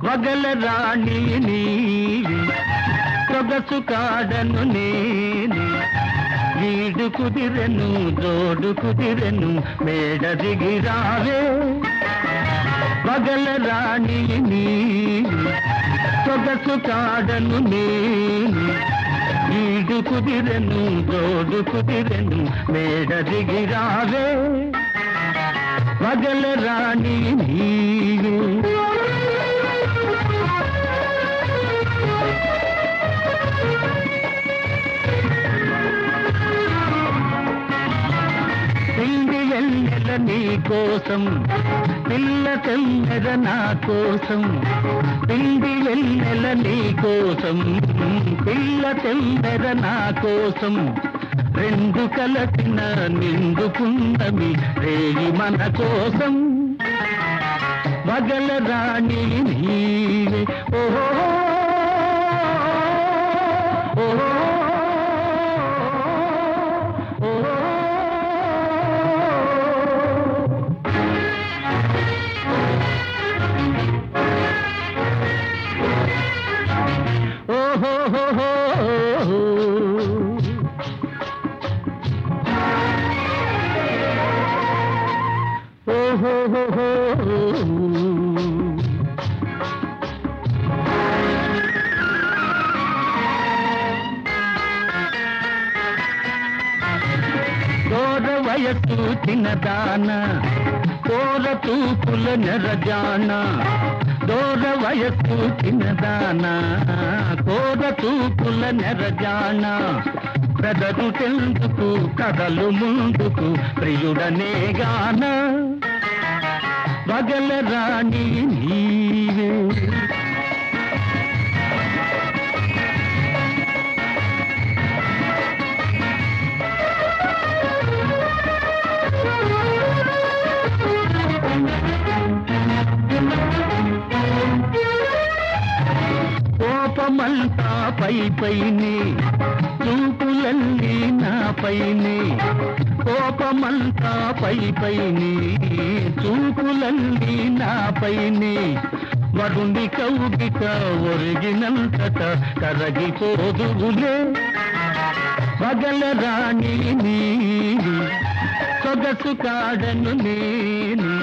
వగల రాణి నీవి సొగసు కాడను నేనే వీడు కుదిరెను జోడు కుదిరెను మేడ దిగిరావే పగల రాణి నీవి సొగసు కాడను నేను వీడు కుదిరెను జోడు కుదిరెను మేడ దిగిరావే పగల రాణి నీవి పిండి వెన్నెల నీ కోసం పిల్ల తెమ్మెద నా కోసం పిండి వెన్నెల నీ కోసం పిల్ల తెమ్మెద నా కోసం రెండు కలసిన నిండుకున్నమి రేగి మన కోసం మగల రాణి నీవే ఓహో ఓహో ఓహో ఓహో కోర వయసు చిన్నదాన కోర తూపుల నెరజాన దూర వయస్సు చిన్నదాన కోర తూపుల నెరజాన పెదరు తెందుకు కథలు ముందుకు ప్రియుడనే గాన వగల రాణి నీవే కోపమంతా పై పైనే చూపులన్నీ నా పైనే కోపమంతా పై పైనే చూపులన్నీ నా పైనే వరుణి కౌగిట ఒరిగినంతట కరగిపోదులే పగల రాణి నీవి సొగసు కాడను నేను